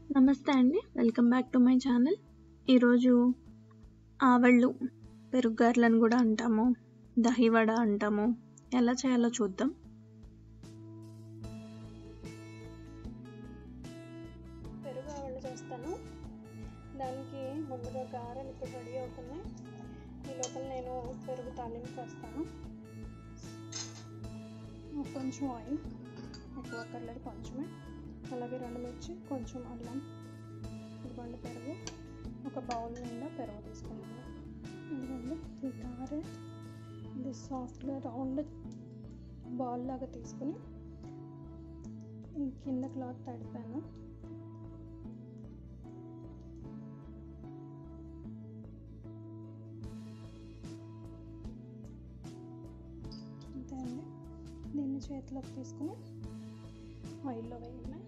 నమస్తే అండి welcome back to my channel ఈరోజు ఆవళ్ళు పెరుగ్గార్లను కూడా అంటాము దహివడ అంటాము ఎలా చేయాలో చూద్దాం పెరుగు ఆవళ్ళు చేస్తాను దానికి ముందుగా గారెలు ఇప్పుడు రెడీ అవుతున్నాయి ఈ లోపల నేను పెరుగు తాలింపు వేస్తాను కొంచెం ఆయిల్ ఎక్కువ అక్కర్లేదు కొంచెమే అలాగే రెండు మిర్చి కొంచెం అల్లం ఇదిగోండి పెరుగు ఒక బౌల్ నిండా పెరుగు తీసుకున్నాను ఇదిగోండి ఈ గారె ఇది సాఫ్ట్గా రౌండ్ బాల్ లాగా తీసుకుని ఈ కింద క్లాత్ తడిపాను అంతే అండి దీన్ని చేతిలోకి తీసుకుని ఆయిల్లో వేయడమే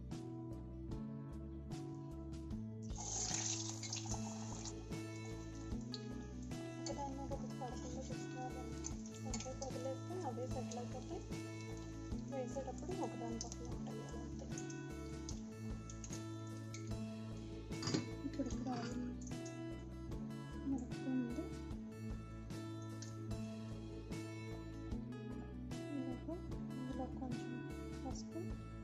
ఒకదాన్ని ఒకటి పడకుండా చూసుకోవాలండి కొంచెం వదిలేస్తే అవే సెటిల్ అయిపోతాయి వేసేటప్పుడు ఒకదాని పక్కన ఉంటాయి అంతే ఇప్పుడు ఇక్కడ ఆయిల్ మరుగుతుంది ఇలాగ ఇందులో కొంచెం పసుపు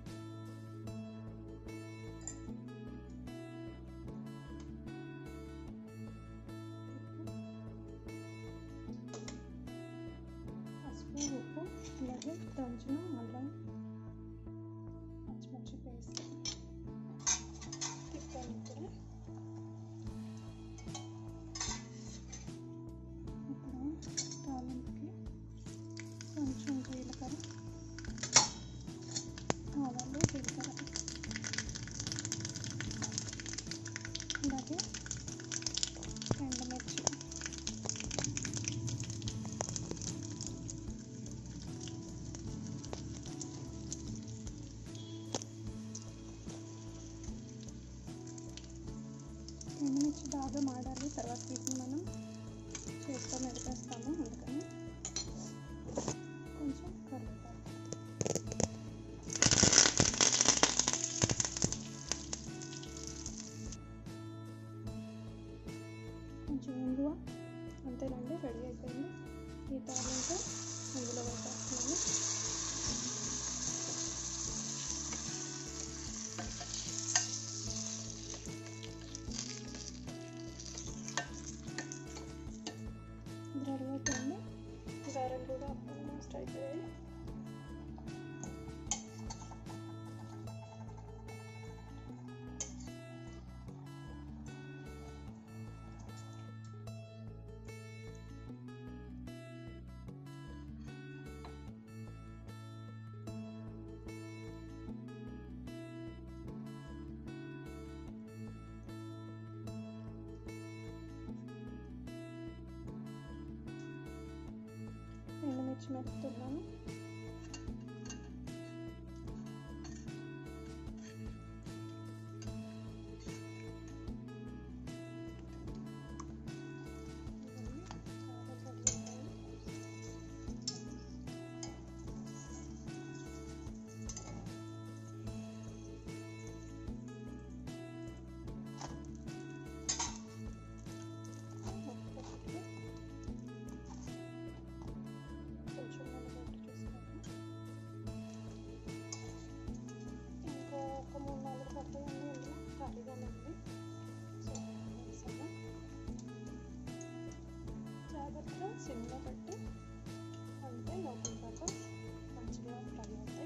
పసుపు ఉప్పు అలాగే దంచిన అల్లం పచ్చిమిర్చి పేస్ట్ తిప్పాను ఇప్పుడు ఇప్పుడు తాలింపుకి కొంచెం జీలకర్ర ఆవాలు జీలకర్ర అలాగే ఎండుమిర్చి ఎండుమిర్చి బాగా మాడాలి తర్వాత వీటిని మనం చేతితో మెరిపేస్తాము అందుకని కొంచెం కరివేపాకు కొంచెం ఇంగువ అంతేనండి రెడీ అయిపోయింది ఈ తాలింపు ఇందులో వేసేస్తున్నాను ఇది రెడీ అయిపోయింది గారెలు కూడా ఆల్మోస్ట్ అయిపోయాయి ఎండుమిర్చి మెరుపుతున్నాను కొంచెం మనకి చూసుకోండి ఇంకా ఒక మూడు నాలుగు పడతాయండి ఇందులో ఖాళీగానే ఉంది సో వేసాను జాగ్రత్తగా సిమ్లో పెట్టి అంటే లోపల దాకా మంచిగా ఫ్రై అవుతాయి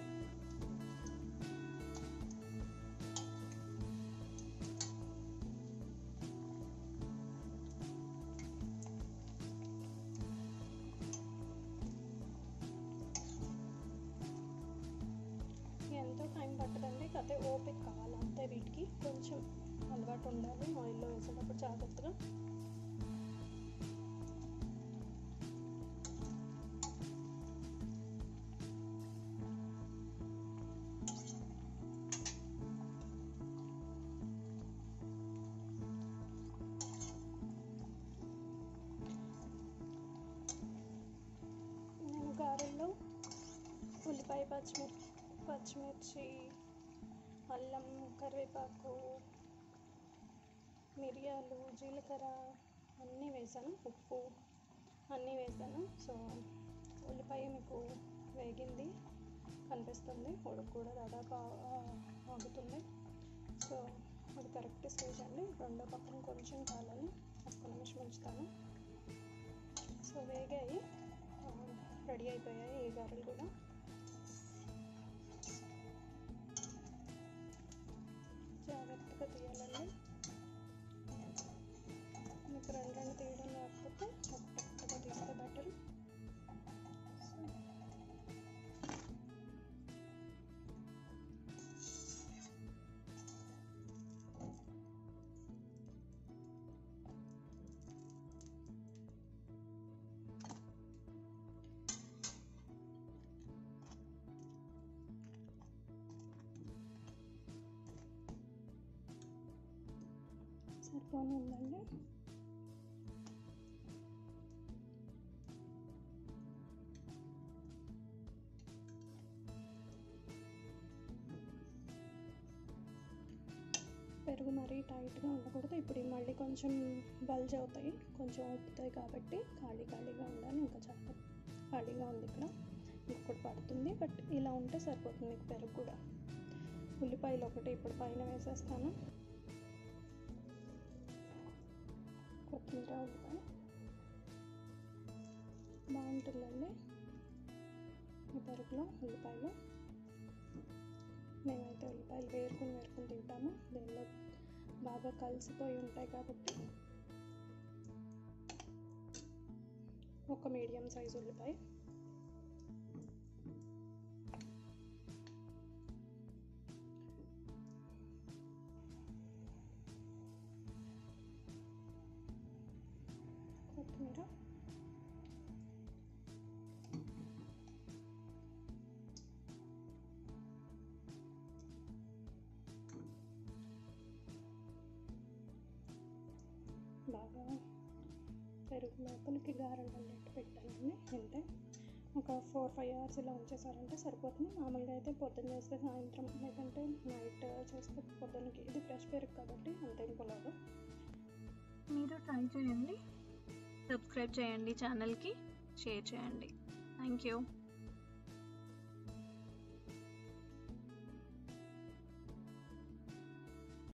ఎంతో టైం పట్టదండి కాకపోతే ఓపిక కావాలి అంతే వీటికి కొంచెం అలవాటు ఉండాలి ఆయిల్లో వేసేటప్పుడు జాగ్రత్తగా నేను గారెల్లో ఉల్లిపాయ పచ్చిమిర్చి పచ్చిమిర్చి అల్లం కరివేపాకు మిరియాలు జీలకర్ర అన్నీ వేసాను ఉప్పు అన్నీ వేసాను సో ఉల్లిపాయ మీకు వేగింది కనిపిస్తుంది ఉడుకు కూడా దాదాపు ఆ- ఆగుతుంది సో అది కరెక్ట్ స్టేజ్ అండి రెండో పక్కన కొంచెం కాలని ఒక్క నిమిషం ఉంచుతాను సో వేగాయి ఆ, రెడీ అయిపోయాయి ఈ గారెలు కూడా జాగ్రత్తగా తీయాలండి మీకు రెండు రెండు తీయడం లేకపోతే ఒక్కగా తీస్తే బెటర్ సరిపోని ఉందండి పెరుగు మరీ టైట్గా ఉండకూడదు ఇప్పుడు ఇవి మళ్ళీ కొంచెం బల్జ్ అవుతాయి కొంచెం ఉప్పుతాయి కాబట్టి ఖాళీ ఖాళీగా ఉండాలి ఇంకా చాలా ఖాళీగా ఉంది ఇక్కడ ఇప్పుడు పడుతుంది బట్ ఇలా ఉంటే సరిపోతుంది మీకు పెరుగు కూడా ఉల్లిపాయలు ఒకటి ఇప్పుడు పైన వేసేస్తాను కొత్తిమీర ఉల్లిపాయ బాగుంటుందండి ఈ పెరుగులో ఉల్లిపాయలు మేమైతే ఉల్లిపాయలు వేరుకుని వేరుకుని తింటాము దీనిలో బాగా కలిసిపోయి ఉంటాయి కాబట్టి ఒక మీడియం సైజ్ ఉల్లిపాయ కొత్తిమీర బాగా పెరుగు లోపలికి గారెలు అన్నట్టు పెట్టాలండి అంటే ఒక ఫోర్ ఫైవ్ అవర్స్ ఇలా ఉంచేసారంటే సరిపోతుంది మామూలుగా అయితే పొద్దున్న చేస్తే సాయంత్రం లేదంటే నైట్ చేస్తే పొద్దున్నకి ఇది ఫ్రెష్ పెరుగు కాబట్టి అంతేం పొలదు మీరు ట్రై చేయండి సబ్స్క్రైబ్ చేయండి ఛానల్కి షేర్ చేయండి థ్యాంక్ యూ